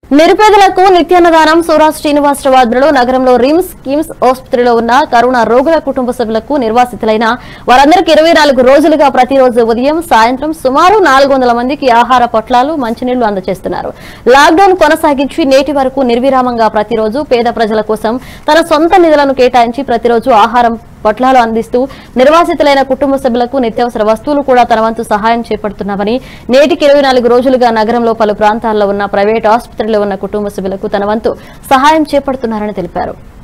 నిరుపేదలకు నిత్యాన్నదానం సూరాజ్ శ్రీనివాసరావు ఆధ్వర్యంలో నగరంలో రిమ్స్ కిమ్స్ ఆసుపత్రిలో ఉన్న కరోనా రోగుల కుటుంబ సభ్యులకు నిర్వాసితులైన వారందరికీ ఇరవై నాలుగు రోజులుగా ప్రతిరోజు ఉదయం సాయంత్రం సుమారు నాలుగు వందల మందికి ఆహార పొట్లాలు మంచినీళ్లు అందజేస్తున్నారు లాక్డౌన్ కొనసాగించి నేటి వరకు నిర్విరామంగా ప్రతిరోజు పేద ప్రజల కోసం తన సొంత నిధులను కేటాయించి ప్రతిరోజు ఆహారం పొట్లాలు అందిస్తూ నిర్వాసితులైన కుటుంబ సభ్యులకు నిత్యావసర వస్తువులు కూడా తన వంతు సహాయం చేపడుతున్నామని నేటికి ఇరవై నాలుగు రోజులుగా నగరంలో పలు ప్రాంతాల్లో ఉన్న ప్రైవేట్ ఆసుపత్రిలో ఉన్న కుటుంబ సభ్యులకు తన వంతు సహాయం చేపడుతున్నారని తెలిపారు